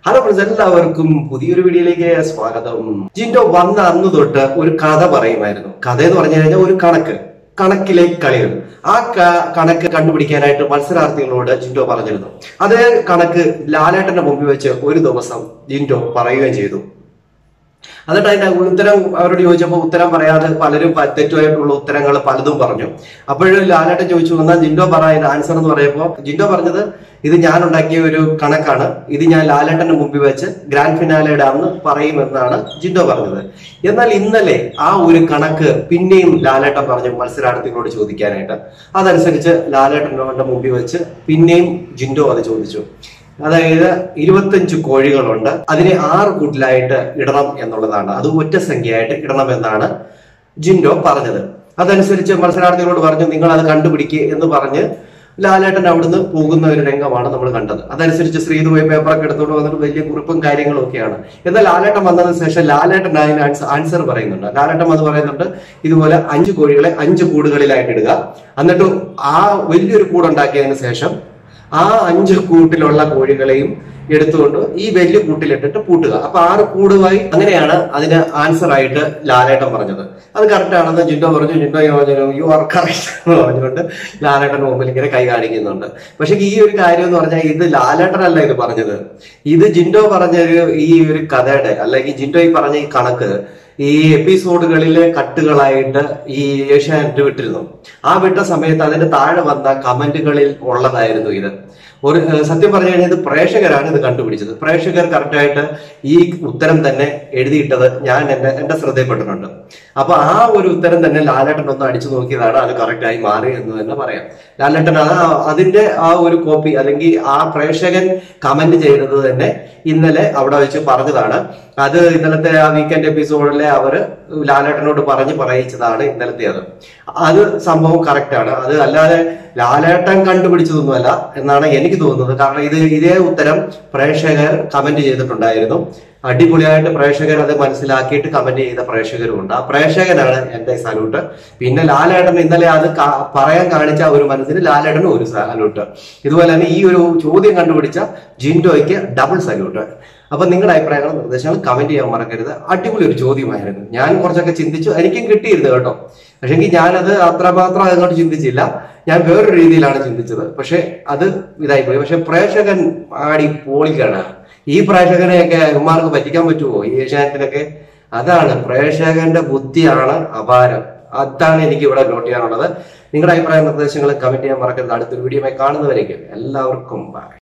hello friends എല്ലാവർക്കും പുതിയൊരു വീഡിയോയിലേക്ക് സ്വാഗതം ജിൻഡോ വന്ന അന്ന് തൊട്ട് ഒരു കഥ പറയുമായിരുന്നു കഥ എന്ന് പറഞ്ഞു കഴിഞ്ഞാൽ ഒരു കണക്ക് കണക്കിലെ കളികൾ ആ ക- കണക്ക് കണ്ടുപിടിക്കാനായിട്ട് മത്സരാർത്ഥികളോട് ജിൻഡോ പറഞ്ഞിരുന്നു അതേ കണക്ക് ലാലേട്ടന്റെ മുമ്പിൽ വെച്ച് ഒരു ദിവസം ജിൻഡോ പറയുകയും ചെയ്തു എന്നിട്ട് അതിന്റെ ഉത്തരം അവരോട് ചോദിച്ചപ്പോൾ ഉത്തരം പറയാതെ പലരും പ- തെറ്റുമായിട്ടുള്ള ഉത്തരങ്ങൾ പലതും പറഞ്ഞു അപ്പോഴും ലാലേട്ടൻ ചോദിച്ചു എന്നാൽ ജിൻഡോ പറ അതിന്റെ ആൻസർ എന്ന് പറയുമ്പോൾ ജിൻഡോ പറഞ്ഞത് ഇത് ഞാൻ ഉണ്ടാക്കിയ ഒരു കണക്കാണ് ഇത് ഞാൻ ലാലേട്ടന്റെ മുമ്പിൽ വെച്ച് ഗ്രാൻഡ് ഫിനാലയുടെ അന്ന് പറയുമെന്നാണ് ജിൻഡോ പറഞ്ഞത് എന്നാൽ ഇന്നലെ ആ ഒരു കണക്ക് പിന്നെയും ലാലേട്ടൻ പറഞ്ഞു മത്സരാർത്ഥികളോട് ചോദിക്കാനായിട്ട് അതനുസരിച്ച് ലാലേട്ടൻ്റെ മുമ്പിൽ വെച്ച് പിന്നെയും ജിൻഡോ അത് ചോദിച്ചു അതായത് ഇരുപത്തഞ്ച് കോഴികളുണ്ട് അതിനെ ആറ് കൂട്ടിലായിട്ട് ഇടണം എന്നുള്ളതാണ് അത് ഒറ്റ സംഖ്യയായിട്ട് ഇടണം എന്നാണ് ജിൻഡോ പറഞ്ഞത് അതനുസരിച്ച് മത്സരാർത്ഥികളോട് പറഞ്ഞു നിങ്ങൾ അത് കണ്ടുപിടിക്കുക എന്ന് പറഞ്ഞ് ലാലേട്ടൻ അവിടുന്ന് പോകുന്ന ഒരു രംഗമാണ് നമ്മൾ കണ്ടത് അതനുസരിച്ച് ശ്രീധു പോയി പേപ്പറൊക്കെ എടുത്തുകൊണ്ട് വന്നിട്ട് വലിയ കുറിപ്പും കാര്യങ്ങളും ഒക്കെയാണ് എന്നാൽ ലാലേട്ടൻ വന്നതിന് ശേഷം ലാലേട്ടൻ അതിന് ആൻസർ പറയുന്നുണ്ട് ലാലേട്ടൻ അത് പറയുന്നുണ്ട് ഇതുപോലെ അഞ്ച് കോഴികളെ അഞ്ച് കൂടുകളിലായിട്ട് ഇടുക എന്നിട്ട് ആ വലിയൊരു കൂടുണ്ടാക്കിയതിന് ശേഷം ആ അഞ്ച് കൂട്ടിലുള്ള കോഴികളെയും എടുത്തുകൊണ്ട് ഈ വലിയ കൂട്ടിലിട്ടിട്ട് പൂട്ടുക അപ്പൊ ആറ് കൂടുമായി അങ്ങനെയാണ് അതിന് ആൻസർ ആയിട്ട് ലാലേട്ടൻ പറഞ്ഞത് അത് കറക്റ്റ് ആണെന്ന് ജിൻഡോ പറഞ്ഞു ജിൻഡോ യു ആർ കറക്റ്റ് എന്ന് പറഞ്ഞുകൊണ്ട് ലാലേട്ടന്റെ മുമ്പിൽ ഇങ്ങനെ കൈ കാണിക്കുന്നുണ്ട് പക്ഷെ ഈ ഒരു കാര്യം എന്ന് പറഞ്ഞാൽ ഇത് ലാലേട്ടനല്ല ഇത് പറഞ്ഞത് ഇത് ജിൻഡോ പറഞ്ഞ ഒരു ഈ ഒരു കഥയുടെ അല്ലെങ്കിൽ ജിൻഡോ ഈ പറഞ്ഞ ഈ കണക്ക് ഈ എപ്പിസോഡുകളിലെ കട്ടുകളായിട്ട് ഈ ഏഷ്യാനെറ്റ് വിട്ടിരുന്നു ആ വിട്ട സമയത്ത് അതിന്റെ താഴെ വന്ന കമന്റുകളിൽ ഉള്ളതായിരുന്നു ഇത് ഒരു ഏഹ് സത്യം പറഞ്ഞു കഴിഞ്ഞാൽ ഇത് പ്രേക്ഷകരാണ് ഇത് കണ്ടുപിടിച്ചത് പ്രേക്ഷകർ കറക്റ്റായിട്ട് ഈ ഉത്തരം തന്നെ എഴുതിയിട്ടത് ഞാൻ എന്റെ എന്റെ ശ്രദ്ധയിൽപ്പെട്ടിട്ടുണ്ട് അപ്പൊ ആ ഒരു ഉത്തരം തന്നെ ലാലേട്ടൻ ഒന്ന് അടിച്ചു നോക്കിയതാണ് അത് കറക്റ്റായി മാറി എന്ന് തന്നെ പറയാം ലാലേട്ടൻ ആ അതിന്റെ ആ ഒരു കോപ്പി അല്ലെങ്കിൽ ആ പ്രേക്ഷകൻ കമന്റ് ചെയ്തത് തന്നെ ഇന്നലെ അവിടെ വെച്ച് പറഞ്ഞതാണ് അത് ഇന്നലത്തെ ആ വീക്കെൻഡ് എപ്പിസോഡിലെ അവര് ലാലേട്ടനോട് പറഞ്ഞ് പറയിച്ചതാണ് ഇന്നലത്തെ അത് അത് സംഭവം കറക്റ്റ് ആണ് അത് അല്ലാതെ ലാലേട്ടൻ കണ്ടുപിടിച്ചതൊന്നുമല്ല എന്നാണ് എനിക്ക് തോന്നുന്നത് കാരണം ഇത് ഇതേ ഉത്തരം പ്രേക്ഷകർ കമന്റ് ചെയ്തിട്ടുണ്ടായിരുന്നു അടിപൊളിയായിട്ട് പ്രേക്ഷകർ അത് മനസ്സിലാക്കിയിട്ട് കമന്റ് ചെയ്ത പ്രേക്ഷകരും ഉണ്ട് ആ പ്രേക്ഷകനാണ് എന്റെ സല്യൂട്ട് പിന്നെ ലാലേട്ടൻ ഇന്നലെ അത് കാ- പറയാൻ കാണിച്ച ആ ഒരു മനസ്സിന് ലാലേട്ടനും ഒരു സല്യൂട്ട് ഇതുപോലെ തന്നെ ഈ ഒരു ചോദ്യം കണ്ടുപിടിച്ച ജിൻഡോയ്ക്ക് ഡബിൾ സല്യൂട്ട് അപ്പൊ നിങ്ങളുടെ അഭിപ്രായങ്ങളും നിർദ്ദേശങ്ങളും കമന്റ് ചെയ്യാൻ മറക്കരുത് അടിപൊളി ഒരു ചോദ്യമായിരുന്നു ഞാൻ കുറച്ചൊക്കെ ചിന്തിച്ചു എനിക്കും കിട്ടിയിരുന്നു കേട്ടോ പക്ഷെങ്കിൽ ഞാനത് അത്രമാത്രം അങ്ങോട്ട് ചിന്തിച്ചില്ല ഞാൻ വേറൊരു രീതിയിലാണ് ചിന്തിച്ചത് പക്ഷെ അത് ഇതായിപ്പോയി പക്ഷെ പ്രേക്ഷകൻ ആടി പോളിക്കാണ് ഈ പ്രേക്ഷകനെയൊക്കെ ഉമ്മാർക്ക് പറ്റിക്കാൻ പറ്റുമോ ഈ ഏഷ്യാനെറ്റിനൊക്കെ അതാണ് പ്രേക്ഷകന്റെ ബുദ്ധിയാണ് അപാരം അതാണ് എനിക്ക് ഇവിടെ നോട്ട് ചെയ്യാനുള്ളത് നിങ്ങളുടെ അഭിപ്രായ നിർദ്ദേശങ്ങൾ കമന്റ് ചെയ്യാൻ മറക്കരുത് അടുത്തൊരു വീഡിയോ കാണുന്നവരേക്കും എല്ലാവർക്കും ബൈ